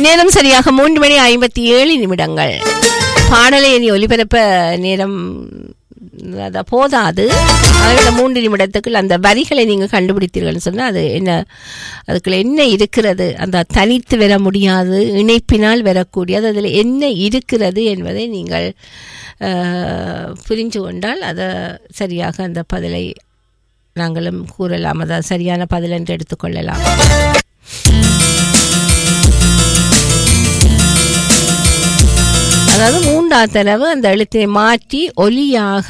நேரம் சரியாக மூன்று மணி ஐம்பத்தி ஏழு நிமிடங்கள் பாடலை இனி ஒலிபரப்ப நேரம் அத போதாது அதனால மூன்று நிமிடத்துக்குள் அந்த வரிகளை நீங்கள் கண்டுபிடித்தீர்கள்னு சொன்னால் அது என்ன அதுக்குள்ள என்ன இருக்கிறது அந்த தனித்து வர முடியாது இணைப்பினால் வரக்கூடியது அதில் என்ன இருக்கிறது என்பதை நீங்கள் அஹ், புரிந்து கொண்டால் அதை சரியாக அந்த பதிலை நாங்களும் கூறலாம் அதாவது சரியான பதில் என்று எடுத்துக்கொள்ளலாம் அதாவது மூன்றாவது தடவை அந்த எழுத்தை மாற்றி ஒலியாக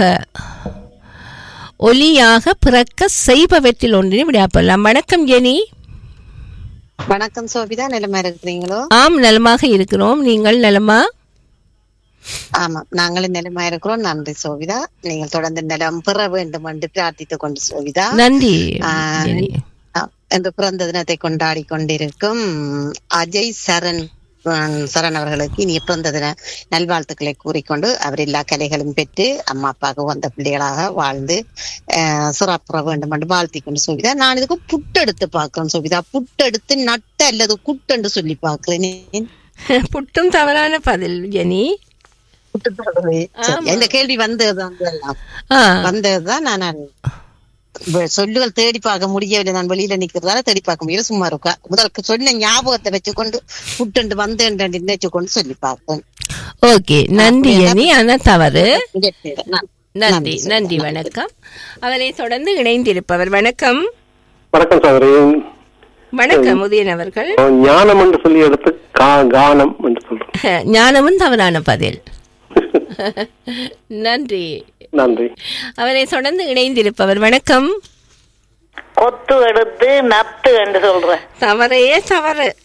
ஒலியாக பிறக்க செய்பவற்றில் ஒன்றினை விடையாப்படலாம் வணக்கம் ஜெனி வணக்கம் சோபிதா நிலைமை இருக்கிறீங்களோ ஆம் நலமாக இருக்கிறோம் நீங்கள் நலமா ஆமா நாங்களும் நிலைமை இருக்கிறோம் நன்றி சோபிதா நீங்கள் தொடர்ந்து நிலம் பெற வேண்டும் என்று பிரார்த்தித்துக் கொண்டு சோபிதா நன்றி ஆ, ஜெனி ஆ, இன்று பிறந்த தினத்தை கொண்டாடி கொண்டிருக்கும் அஜய் சரண் ஆம், சரண் அவர்களுக்கு இனிய பிறந்த தின நல்வாழ்த்துக்களை கூறிக்கொண்டு அவர் எல்லா கலைகளும் பெற்று அம்மா அப்பாவுக்கு வந்த பிள்ளைகளாக வாழ்ந்து அஹ், சிறப்புற வேண்டும் என்று வாழ்த்தி கொண்டு சோபிதா நான் இதுக்கு புட்டெடுத்து பார்க்கிறேன் சோபிதா புட்டெடுத்து நட்டு அல்லது குட்டென்று சொல்லி பார்க்கிறேன் புட்டும் தவறான பதில் ஜெனி சரி, இந்த கேள்வி வந்ததுதான் இதெல்லாம். ஆ வந்ததுதான் நான் நான் வ- சொல்லுகள் தேடி பார்க்க முடியவில்லை நான் வெளியில நிக்கிறதால தேடி பார்க்க முடியல சும்மா இருக்கா முதலுக்கு சொன்ன ஞாபகத்தை வச்சுக்கொண்டு புட்டுண்டு வந்தேன் நினைச்சு கொண்டு சொல்லி பார்த்தேன் ஓகே நன்றி ஜெனி ஆனா தவறு நான் நன்றி நன்றி வணக்கம் அவரை தொடர்ந்து இணைந்திருப்பவர் வணக்கம் வணக்கம் சகோதரி வணக்கம் உதயன் அவர்கள் ஞானம் என்று சொல்லி எடுத்து கா- கானம் என்று சொல்றோம் ஞானமும் தவறான பதில் நன்றி நன்றி அவரை தொடர்ந்து இணைந்திருப்பவர் வணக்கம் கொத்து எடுத்து நத்து என்று சொல்றேன் தவறையே தவறு